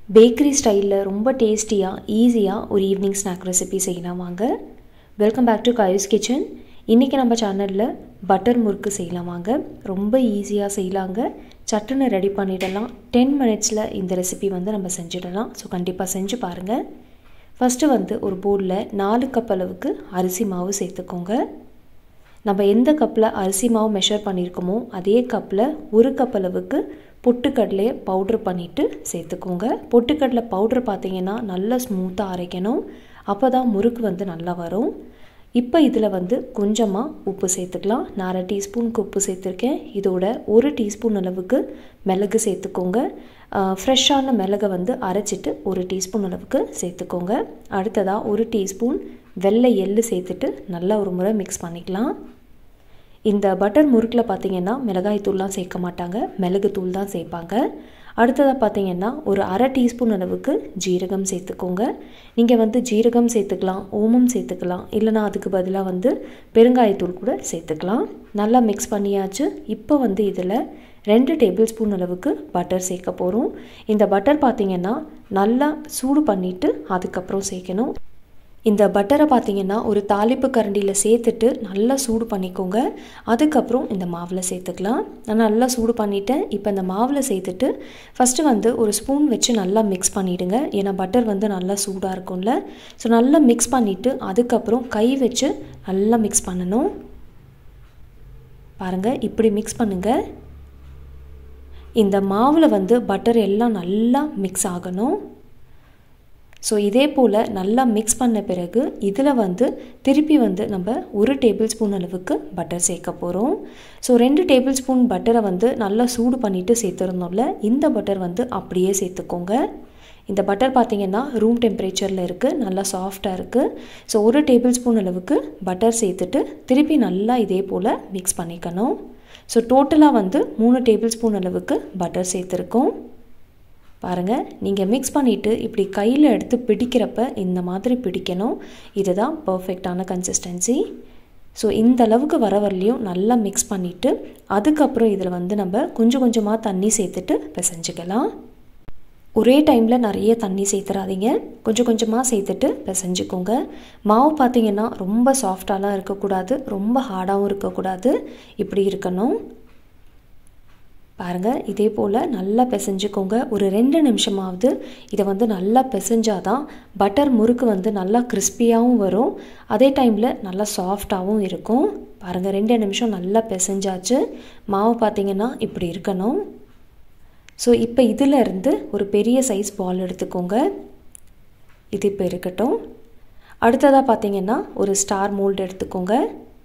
bakery ஸ்டைலில் ரொம்ப டேஸ்டியாக ஈஸியாக ஒரு ஈவினிங் ஸ்நாக் ரெசிபி செய்யலாம் வாங்க welcome back to guys kitchen இன்றைக்கி நம்ம சேனலில் பட்டர் முறுக்கு செய்யலாம் வாங்க ரொம்ப ஈஸியாக செய்யலாங்க சட்டுன்னு ரெடி பண்ணிடலாம் டென் மினிட்ஸில் இந்த ரெசிபி வந்து நம்ம செஞ்சிடலாம் ஸோ கண்டிப்பாக செஞ்சு பாருங்கள் ஃபஸ்ட்டு வந்து ஒரு பவுலில் நாலு கப் அளவுக்கு அரிசி மாவு சேர்த்துக்கோங்க நம்ம எந்த கப்பில் அரிசி மாவு மெஷர் பண்ணியிருக்கோமோ அதே கப்பில் ஒரு கப் அளவுக்கு பொட்டுக்கடலையை பவுட்ரு பண்ணிவிட்டு சேர்த்துக்கோங்க பொட்டுக்கடலை பவுட்ரு பார்த்தீங்கன்னா நல்லா ஸ்மூத்தாக அரைக்கணும் அப்போ தான் முறுக்கு வந்து நல்லா வரும் இப்போ இதில் வந்து கொஞ்சமாக உப்பு சேர்த்துக்கலாம் நான் அரை டீஸ்பூனுக்கு உப்பு சேர்த்துருக்கேன் இதோட ஒரு டீஸ்பூன் அளவுக்கு மிளகு சேர்த்துக்கோங்க ஃப்ரெஷ்ஷான மிளகை வந்து அரைச்சிட்டு ஒரு டீஸ்பூன் அளவுக்கு சேர்த்துக்கோங்க அடுத்ததாக ஒரு டீஸ்பூன் வெள்ளை எள்ளு சேர்த்துட்டு நல்லா ஒரு முறை மிக்ஸ் பண்ணிக்கலாம் இந்த பட்டர் முறுக்கில் பார்த்தீங்கன்னா மிளகாய் தூள்லாம் சேர்க்க மாட்டாங்க மிளகு தூள் தான் சேர்ப்பாங்க அடுத்ததாக பார்த்தீங்கன்னா ஒரு அரை டீஸ்பூன் அளவுக்கு ஜீரகம் சேர்த்துக்கோங்க நீங்கள் வந்து ஜீரகம் சேர்த்துக்கலாம் ஓமம் சேர்த்துக்கலாம் இல்லைனா அதுக்கு பதிலாக வந்து பெருங்காயத்தூள் கூட சேர்த்துக்கலாம் நல்லா மிக்ஸ் பண்ணியாச்சு இப்போ வந்து இதில் ரெண்டு டேபிள் ஸ்பூன் அளவுக்கு பட்டர் சேர்க்க போகிறோம் இந்த பட்டர் பார்த்திங்கன்னா நல்லா சூடு பண்ணிவிட்டு அதுக்கப்புறம் சேர்க்கணும் இந்த பட்டரை பார்த்தீங்கன்னா ஒரு தாளிப்பு கரண்டியில் சேர்த்துட்டு நல்லா சூடு பண்ணிக்கோங்க அதுக்கப்புறம் இந்த மாவில் சேர்த்துக்கலாம் நான் நல்லா சூடு பண்ணிவிட்டேன் இப்போ இந்த மாவில் சேர்த்துட்டு ஃபஸ்ட்டு வந்து ஒரு ஸ்பூன் வச்சு நல்லா மிக்ஸ் பண்ணிவிடுங்க ஏன்னா பட்டர் வந்து நல்லா சூடாக இருக்கும்ல ஸோ நல்லா மிக்ஸ் பண்ணிவிட்டு அதுக்கப்புறம் கை வச்சு நல்லா மிக்ஸ் பண்ணணும் பாருங்கள் இப்படி மிக்ஸ் பண்ணுங்கள் இந்த மாவில் வந்து பட்டர் எல்லாம் நல்லா மிக்ஸ் ஆகணும் ஸோ இதே போல் நல்லா மிக்ஸ் பண்ண பிறகு இதில் வந்து திருப்பி வந்து நம்ம ஒரு டேபிள் ஸ்பூன் அளவுக்கு பட்டர் சேர்க்க போகிறோம் ஸோ ரெண்டு டேபிள் ஸ்பூன் பட்டரை வந்து நல்லா சூடு பண்ணிவிட்டு சேர்த்துருந்தோம்ல இந்த பட்டர் வந்து அப்படியே சேர்த்துக்கோங்க இந்த பட்டர் பார்த்திங்கன்னா ரூம் டெம்பரேச்சரில் இருக்குது நல்லா சாஃப்டாக இருக்குது ஸோ ஒரு டேபிள் ஸ்பூன் அளவுக்கு பட்டர் சேர்த்துட்டு திருப்பி நல்லா இதே போல் மிக்ஸ் பண்ணிக்கணும் ஸோ டோட்டலாக வந்து மூணு டேபிள் ஸ்பூன் அளவுக்கு பட்டர் சேர்த்துருக்கோம் பாருங்கள் நீங்கள் மிக்ஸ் பண்ணிவிட்டு இப்படி கையில் எடுத்து பிடிக்கிறப்ப இந்த மாதிரி பிடிக்கணும் இதுதான் பர்ஃபெக்டான கன்சிஸ்டன்சி ஸோ இந்த அளவுக்கு வர வரலையும் நல்லா மிக்ஸ் பண்ணிவிட்டு அதுக்கப்புறம் இதில் வந்து நம்ம கொஞ்சம் கொஞ்சமாக தண்ணி சேர்த்துட்டு பிசைஞ்சிக்கலாம் ஒரே டைமில் நிறைய தண்ணி சேர்த்துறாதீங்க கொஞ்சம் கொஞ்சமாக சேர்த்துட்டு பிசைஞ்சுக்கோங்க மாவு பார்த்திங்கன்னா ரொம்ப சாஃப்டாலாம் இருக்கக்கூடாது ரொம்ப ஹார்டாகவும் இருக்கக்கூடாது இப்படி இருக்கணும் பாருங்கள் இதே போல் நல்லா பிசைஞ்சுக்கோங்க ஒரு ரெண்டு நிமிஷமாவது இதை வந்து நல்லா பிசைஞ்சாதான் பட்டர் முறுக்கு வந்து நல்லா கிறிஸ்பியாகவும் வரும் அதே டைமில் நல்லா சாஃப்டாகவும் இருக்கும் பாருங்கள் ரெண்டு நிமிஷம் நல்லா பிசைஞ்சாச்சு மாவு பார்த்திங்கன்னா இப்படி இருக்கணும் ஸோ இப்போ இதில் இருந்து ஒரு பெரிய சைஸ் பால் எடுத்துக்கோங்க இது இப்போ இருக்கட்டும் அடுத்ததாக பார்த்திங்கன்னா ஒரு ஸ்டார் மோல்டு எடுத்துக்கோங்க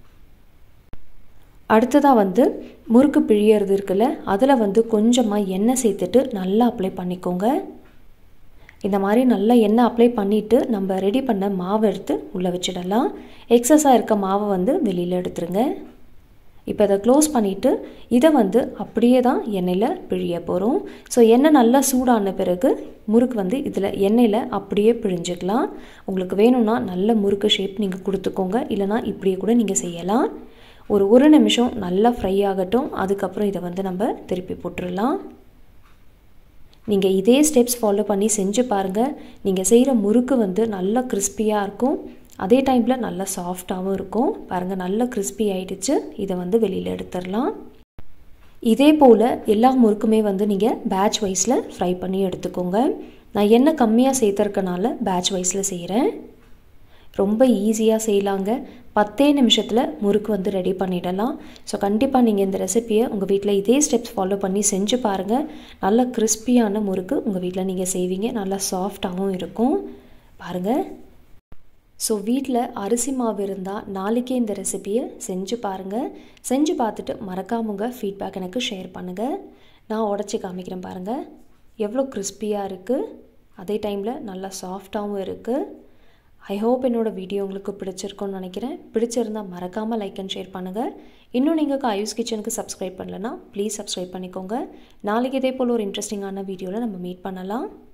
அடுத்ததாக வந்து முறுக்கு பிழியறது இருக்குல்ல அதில் வந்து கொஞ்சமாக எண்ணெய் சேர்த்துட்டு நல்லா அப்ளை பண்ணிக்கோங்க இந்த மாதிரி நல்லா எண்ணெய் அப்ளை பண்ணிவிட்டு நம்ம ரெடி பண்ண மாவை எடுத்து உள்ளே வச்சிடலாம் எக்ஸஸாக இருக்க மாவை வந்து வெளியில் எடுத்துருங்க இப்போ இதை க்ளோஸ் பண்ணிவிட்டு இதை வந்து அப்படியே தான் எண்ணெயில் பிழிய போகிறோம் ஸோ எண்ணெய் நல்லா சூடான பிறகு முறுக்கு வந்து இதில் எண்ணெயில் அப்படியே பிழிஞ்சிக்கலாம் உங்களுக்கு வேணும்னா நல்ல முறுக்கு ஷேப் நீங்கள் கொடுத்துக்கோங்க இல்லைனா இப்படியே கூட நீங்கள் செய்யலாம் ஒரு ஒரு நிமிஷம் நல்லா ஃப்ரை ஆகட்டும் அதுக்கப்புறம் இதை வந்து நம்ம திருப்பி போட்டுடலாம் நீங்கள் இதே ஸ்டெப்ஸ் ஃபாலோ பண்ணி செஞ்சு பாருங்கள் நீங்கள் செய்கிற முறுக்கு வந்து நல்லா கிறிஸ்பியாக இருக்கும் அதே டைமில் நல்லா சாஃப்டாகவும் இருக்கும் பாருங்கள் நல்லா கிறிஸ்பி ஆகிடுச்சு இதை வந்து வெளியில் எடுத்துடலாம் இதே போல் எல்லா முறுக்குமே வந்து நீங்கள் பேட்ச் வைஸில் ஃப்ரை பண்ணி எடுத்துக்கோங்க நான் எண்ணெய் கம்மியாக சேர்த்துருக்கனால பேட்ச் வைஸில் செய்கிறேன் ரொம்ப ஈஸியாக செய்யலாங்க பத்தே நிமிஷத்தில் முறுக்கு வந்து ரெடி பண்ணிடலாம் ஸோ கண்டிப்பாக நீங்கள் இந்த ரெசிப்பியை உங்கள் வீட்டில் இதே ஸ்டெப்ஸ் ஃபாலோ பண்ணி செஞ்சு பாருங்கள் நல்ல கிறிஸ்பியான முறுக்கு உங்கள் வீட்டில் நீங்கள் செய்வீங்க நல்லா சாஃப்டாகவும் இருக்கும் பாருங்கள் ஸோ வீட்டில் அரிசி மாவு இருந்தால் நாளைக்கே இந்த ரெசிப்பியை செஞ்சு பாருங்கள் செஞ்சு பார்த்துட்டு மறக்காமுங்க ஃபீட்பேக் எனக்கு ஷேர் பண்ணுங்கள் நான் உடச்சி காமிக்கிறேன் பாருங்கள் எவ்வளோ கிறிஸ்பியாக இருக்குது அதே டைமில் நல்லா சாஃப்டாகவும் இருக்குது ஐ ஹோப் என்னோடய வீடியோ உங்களுக்கு பிடிச்சிருக்கும்னு நினைக்கிறேன் பிடிச்சிருந்தால் மறக்காமல் லைக் அண்ட் ஷேர் பண்ணுங்கள் இன்னும் நீங்கள் ஆயுஸ் கிச்சனுக்கு சப்ஸ்கிரைப் பண்ணலன்னா ப்ளீஸ் சப்ஸ்கிரைப் பண்ணிக்கோங்க நாளைக்கு இதே போல் ஒரு இன்ட்ரெஸ்டிங்கான வீடியோவில் நம்ம மீட் பண்ணலாம்